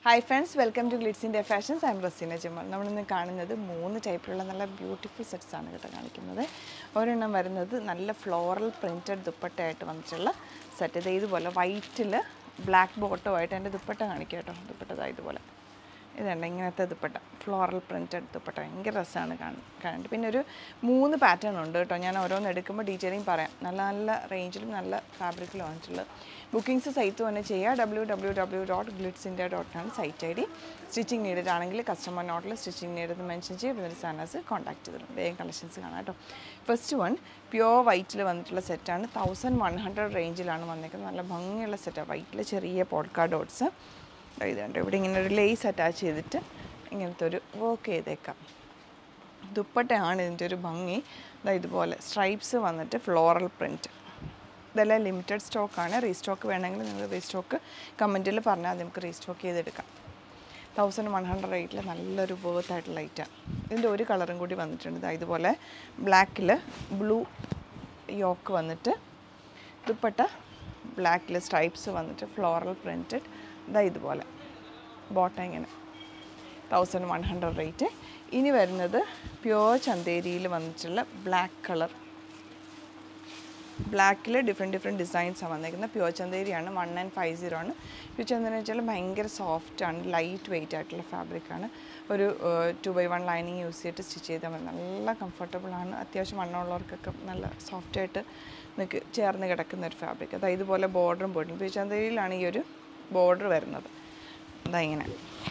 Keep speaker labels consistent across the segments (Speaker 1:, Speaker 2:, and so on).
Speaker 1: Hi friends welcome to Glitz India Fashions I am Raseena Jamal നമ്മളിന്ന് കാണുന്നത് മൂന്ന് ടൈപ്പിലുള്ള നല്ല ബ്യൂട്ടിഫുൾ സെറ്റ്സ് ആണ് കേട്ടോ കാണിക്കുന്നത് ഒരെണ്ണം വരുന്നത് നല്ല ഫ്ലോറൽ പ്രിൻറ്റഡ് ദുപ്പട്ടയായിട്ട് വന്നിട്ടുള്ള സെറ്റ് ഇത് ഇതുപോലെ വൈറ്റിൽ ബ്ലാക്ക് ബോട്ടമായിട്ട് എൻ്റെ ദുപ്പട്ട കാണിക്കുക കേട്ടോ ദുപ്പട്ട ദാ ഇതുപോലെ ഇതുണ്ട് ഇങ്ങനത്തെ ദുപ്പട്ട ഫ്ലോറൽ പ്രിൻറ്റഡ് ദുപ്പട്ട ഭയങ്കര രസമാണ് കാണാൻ കാണാൻ പിന്നെ ഒരു മൂന്ന് പാറ്റേൺ ഉണ്ട് കേട്ടോ ഞാൻ ഓരോന്ന് എടുക്കുമ്പോൾ ഡീറ്റെയിലിംഗ് പറയാം നല്ല നല്ല റേഞ്ചിലും നല്ല ഫാബ്രിക്കിലും വന്നിട്ടുള്ളത് ബുക്കിംഗ്സ് സൈറ്റ് തന്നെ ചെയ്യുക W W W dot Glitz India dot ആണ് site I D stitching needed ആണെങ്കിൽ കസ്റ്റമർ നോട്ടിൽ സ്റ്റിച്ചിങ് നീഡഡ് മെൻഷൻ ചെയ്ത് ഇവർ സാനസ് കോൺടാക്ട് ചെയ്തിട്ടുണ്ട് വേഗം കളക്ഷൻസ് കാണാം കേട്ടോ ഫസ്റ്റ് വൺ പ്യുവർ വൈറ്റിൽ വന്നിട്ടുള്ള സെറ്റാണ് തൗസൻഡ് വൺ ഹൺഡ്രഡ് റേഞ്ചിലാണ് വന്നേക്കുന്നത് നല്ല ഭംഗിയുള്ള സെറ്റാണ് വൈറ്റിൽ ചെറിയ പോഡ്കാ ഡോട്ട്സ് ഇത് കണ്ടോ ഇവിടെ ഇങ്ങനെ ഒരു ലേസ് അറ്റാച്ച് ചെയ്തിട്ട് ഇങ്ങനത്തെ ഒരു വർക്ക് ചെയ്തേക്കാം ദുപ്പട്ടയാണ് ഇതിൻ്റെ ഒരു ഭംഗി ഇതാ ഇതുപോലെ സ്ട്രൈപ്സ് വന്നിട്ട് ഫ്ലോറൽ പ്രിൻറ്റ് ഇതെല്ലാം ലിമിറ്റഡ് സ്റ്റോക്കാണ് റീസ്റ്റോക്ക് വേണമെങ്കിൽ നിങ്ങൾ റീസ്റ്റോക്ക് കമൻറ്റിൽ പറഞ്ഞാൽ നമുക്ക് റീസ്റ്റോക്ക് ചെയ്തെടുക്കാം തൗസൻഡ് വൺ ഹൺഡ്രഡ് റേറ്റിൽ നല്ലൊരു വേർത്ത് ആയിട്ടുള്ള ലൈറ്റാണ് ഇതിൻ്റെ ഒരു കളറും കൂടി വന്നിട്ടുണ്ട് ഇതാ ഇതുപോലെ ബ്ലാക്കിൽ ബ്ലൂ യോക്ക് വന്നിട്ട് ദുപ്പട്ട ബ്ലാക്കിൽ സ്ട്രൈപ്സ് വന്നിട്ട് ഫ്ലോറൽ പ്രിൻറ്റഡ് ഇതാ ഇതുപോലെ ബോട്ടം ഇങ്ങനെ തൗസൻഡ് വൺ ഹൺഡ്രഡ് റേറ്റ് ഇനി വരുന്നത് പ്യുവർ ചന്തേരിയിൽ വന്നിട്ടുള്ള ബ്ലാക്ക് കളർ ബ്ലാക്കിൽ ഡിഫറെൻറ്റ് ഡിഫറെൻറ്റ് ഡിസൈൻസാണ് വന്നേക്കുന്നത് പ്യുവർ ചന്തേരിയാണ് വൺ നയൻ ഫൈവ് സീറോ ആണ് പ്യുവർ ചന്തേരി വെച്ചാൽ ഭയങ്കര സോഫ്റ്റ് ആണ് ലൈറ്റ് വെയിറ്റ് ആയിട്ടുള്ള ഫാബ്രിക്കാണ് ഒരു two by one lining use ചെയ്തിട്ട് സ്റ്റിച്ച് ചെയ്താൽ മതി നല്ല കംഫർട്ടബിൾ ആണ് അത്യാവശ്യം വണ്ണമുള്ളവർക്കൊക്കെ നല്ല സോഫ്റ്റ് ആയിട്ട് നിങ്ങൾക്ക് ചേർന്ന് കിടക്കുന്ന ഒരു ഫാബ്രിക് അതായത് ഇതുപോലെ ബോർഡറും പോയിട്ടുണ്ട് പ്യുവർ ചന്തേരിയിലാണ് ഈ ഒരു ബോർഡർ വരുന്നത് അതാ ഇങ്ങനെ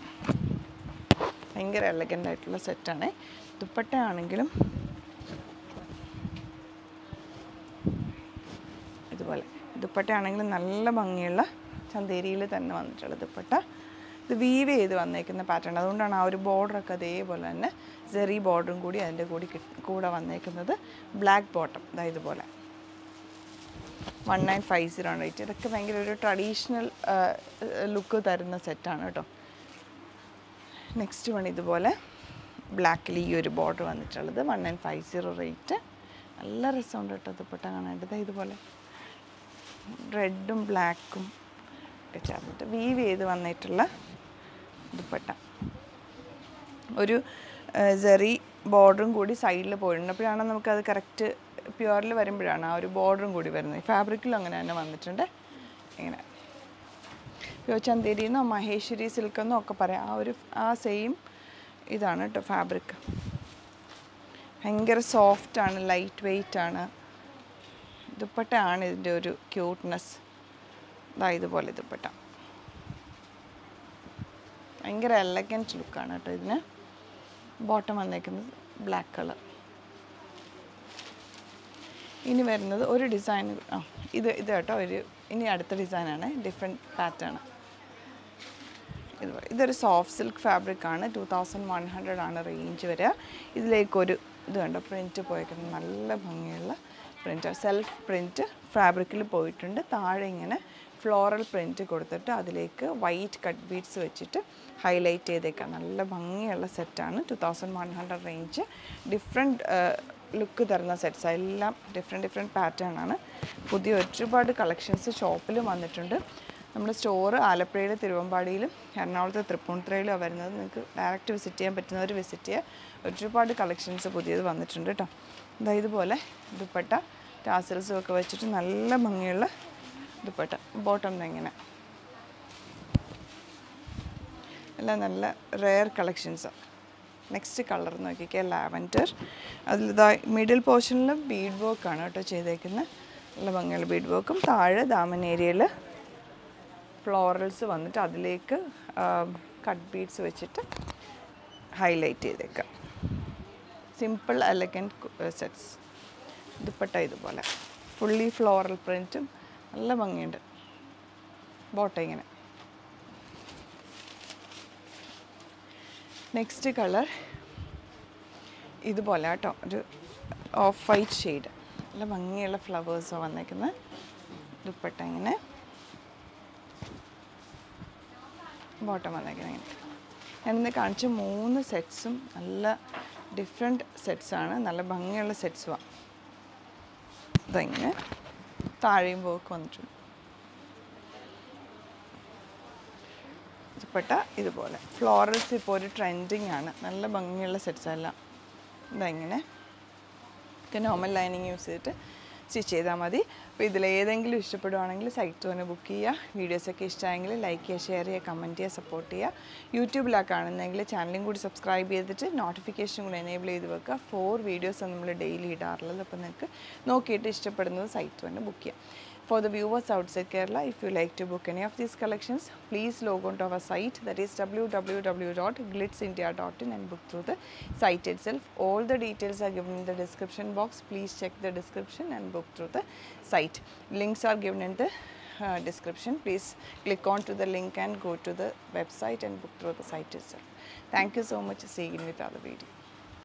Speaker 1: ഭയങ്കര എലഗൻ്റ് ആയിട്ടുള്ള സെറ്റാണ് ദുപ്പട്ട ആണെങ്കിലും ഇതുപോലെ ദുപ്പട്ട ആണെങ്കിലും നല്ല ഭംഗിയുള്ള ചന്തേരിയിൽ തന്നെ വന്നിട്ടുള്ള ദുപ്പട്ട ഇത് വീവ് ചെയ്ത് വന്നേക്കുന്ന പാറ്റേൺ അതുകൊണ്ടാണ് ആ ഒരു ബോർഡറൊക്കെ അതേപോലെ തന്നെ ജെറി ബോർഡറും കൂടി അതിൻ്റെ കൂടി കിട്ട്- കൂടെ വന്നേക്കുന്നത് ബ്ലാക്ക് ബോട്ടം ഇതാ ഇതുപോലെ വൺ നയൻ ഫൈവ് സീറോ ആണ് റേറ്റ് ഇതൊക്കെ ഭയങ്കര ഒരു ട്രഡീഷണൽ ലുക്ക് തരുന്ന സെറ്റാണ് കേട്ടോ നെക്സ്റ്റ് വൺ ഇതുപോലെ ബ്ലാക്കിൽ ഈ ഒരു ബോർഡർ വന്നിട്ടുള്ളത് one nine five zero rate നല്ല രസമുണ്ട് കേട്ടോ ദുപ്പട്ട കാണാനായിട്ട് ഇതുപോലെ റെഡും ബ്ലാക്കും ഒക്കെ ചേർന്നിട്ട് വീവ് ചെയ്ത് വന്നിട്ടുള്ള ദുപ്പട്ട ഒരു സെറി ബോർഡറും കൂടി സൈഡിൽ പോയിട്ടുണ്ട് അപ്പോഴാണ് നമുക്കത് കറക്റ്റ് പ്യുവറിൽ വരുമ്പോഴാണ് ആ ഒരു ബോർഡറും കൂടി വരുന്നത് ഫാബ്രിക്കിലും അങ്ങനെ തന്നെ വന്നിട്ടുണ്ട് ഇങ്ങനെ പ്യുവർ ചന്തേരി എന്നോ മഹേശ്വരി സിൽക്ക് എന്നോ ഒക്കെ പറയാം ആ ഒരു ആ സെയിം ഇതാണ് കേട്ടോ ഫാബ്രിക് ഭയങ്കര സോഫ്റ്റാണ് ലൈറ്റ് വെയ്റ്റ് ആണ് ദുപ്പട്ടയാണ് ഇതിൻ്റെ ഒരു ക്യൂട്ട്നെസ് ഇതാ ഇതുപോലെ ദുപ്പട്ട ഭയങ്കര എലഗൻറ്റ് ലുക്കാണ് കേട്ടോ ഇതിന് ബോട്ടം വന്നേക്കുന്നത് ബ്ലാക്ക് കളർ ഇനി വരുന്നത് ഒരു ഡിസൈൻ ആ ഇത് ഇത് കേട്ടോ ഒരു ഇനി അടുത്ത ഡിസൈനാണ് ഡിഫറെൻറ്റ് പാറ്റേൺ ഇതുപോലെ ഇതൊരു സോഫ്റ്റ് സിൽക്ക് ഫാബ്രിക് ആണ് ടു തൗസൻഡ് വൺ ഹൺഡ്രഡ് ആണ് റേഞ്ച് വരിക ഇതിലേക്കൊരു ഇത് കണ്ടോ പ്രിൻറ്റ് പോയേക്കുന്നത് നല്ല ഭംഗിയുള്ള പ്രിൻറ്റ് സെൽഫ് പ്രിൻറ്റ് ഫാബ്രിക്കിൽ പോയിട്ടുണ്ട് താഴെ ഇങ്ങനെ ഫ്ലോറൽ പ്രിൻറ്റ് കൊടുത്തിട്ട് അതിലേക്ക് വൈറ്റ് കട്ട് ബീഡ്സ് വെച്ചിട്ട് ഹൈലൈറ്റ് ചെയ്തേക്കാം നല്ല ഭംഗിയുള്ള സെറ്റാണ് two thousand one hundred range different look തരുന്ന സെറ്റ്സ് എല്ലാം ഡിഫറെൻറ്റ് ഡിഫറെൻറ്റ് പാറ്റേൺ ആണ് പുതിയ ഒരുപാട് കളക്ഷൻസ് ഷോപ്പിലും വന്നിട്ടുണ്ട് നമ്മുടെ സ്റ്റോർ ആലപ്പുഴയിലും തിരുവമ്പാടിയിലും എറണാകുളത്ത് തൃപ്പൂണിത്തുറയിലും വരുന്നത് നിങ്ങൾക്ക് ഡയറക്റ്റ് വിസിറ്റ് ചെയ്യാൻ പറ്റുന്നവർ വിസിറ്റ് ചെയ്യുക ഒരുപാട് കളക്ഷൻസ് പുതിയത് വന്നിട്ടുണ്ട് കേട്ടോ ഇതാ ഇതുപോലെ ദുപ്പട്ട ടാസൽസും ഒക്കെ വെച്ചിട്ട് നല്ല ഭംഗിയുള്ള ദുപ്പട്ട ബോട്ടം ഇങ്ങനെ എല്ലാം നല്ല റെയർ കളക്ഷൻസാണ് നെക്സ്റ്റ് കളർ നോക്കിക്കുക ലാവൻഡർ അതിലിതാ മിഡിൽ പോർഷനിൽ ബീഡ് വർക്കാണ് കേട്ടോ ചെയ്തേക്കുന്നത് നല്ല ഭംഗിയുള്ള ബീഡ് വർക്കും താഴെ ദാമൻ ഏരിയയിൽ ഫ്ലോറൽസ് വന്നിട്ട് അതിലേക്ക് കട്ട് ബീഡ്സ് വെച്ചിട്ട് ഹൈലൈറ്റ് ചെയ്തേക്കാം സിമ്പിൾ എലഗൻറ്റ് സെറ്റ്സ് ദുപ്പട്ട ഇതുപോലെ ഫുള്ളി ഫ്ലോറൽ പ്രിൻറ്റും നല്ല ഭംഗിയുണ്ട് ബോട്ട ഇങ്ങനെ നെക്സ്റ്റ് കളർ ഇതുപോലെ കേട്ടോ ഒരു ഓഫ് വൈറ്റ് ഷെയ്ഡ് നല്ല ഭംഗിയുള്ള ഫ്ലവേഴ്സാണ് വന്നേക്കുന്നത് ദുപ്പട്ട ഇങ്ങനെ ബോട്ടം വന്നേക്കുന്നത് ഇങ്ങനെ ഞാനിന്ന് കാണിച്ച മൂന്ന് സെറ്റ്സും നല്ല ഡിഫറെൻറ്റ് സെറ്റ്സാണ് നല്ല ഭംഗിയുള്ള സെറ്റ്സുമാണ് ഇതങ്ങനെ താഴെയും വർക്ക് വന്നിട്ടുണ്ട് ദുപ്പട്ട ഇതുപോലെ ഫ്ലോറൽസ് ഇപ്പോൾ ഒരു ട്രെൻഡിങ് ആണ് നല്ല ഭംഗിയുള്ള സെറ്റ്സ് എല്ലാം ഇതാ ഇങ്ങനെ നോർമൽ ലൈനിങ് യൂസ് ചെയ്തിട്ട് സ്റ്റിച്ച് ചെയ്താൽ മതി അപ്പോൾ ഇതിലേതെങ്കിലും ഇഷ്ടപ്പെടുവാണെങ്കിൽ സൈറ്റ് തന്നെ ബുക്ക് ചെയ്യുക വീഡിയോസൊക്കെ ഇഷ്ടമായെങ്കിൽ ലൈക്ക് ചെയ്യുക ഷെയർ ചെയ്യുക കമൻറ്റ് ചെയ്യുക സപ്പോർട്ട് ചെയ്യുക യൂട്യൂബിലാണ് കാണുന്നതെങ്കിൽ ചാനലും കൂടി സബ്സ്ക്രൈബ് ചെയ്തിട്ട് നോട്ടിഫിക്കേഷൻ കൂടി എനേബിൾ ചെയ്ത് വെക്കുക ഫോർ വീഡിയോസ് നമ്മൾ ഡെയിലി ഇടാറുള്ളത് അപ്പോൾ നിങ്ങൾക്ക് നോക്കിയിട്ട് ഇഷ്ടപ്പെടുന്നത് സൈറ്റ് തന്നെ ബുക്ക് ചെയ്യാം For the viewers outside Kerala, if you like to book any of these collections, please log on to our site that is www.glitzindia.in and book through the site itself. All the details are given in the description box. Please check the description and book through the site. Links are given in the uh, description. Please click on to the link and go to the website and book through the site itself. Thank you so much. See you in with other video.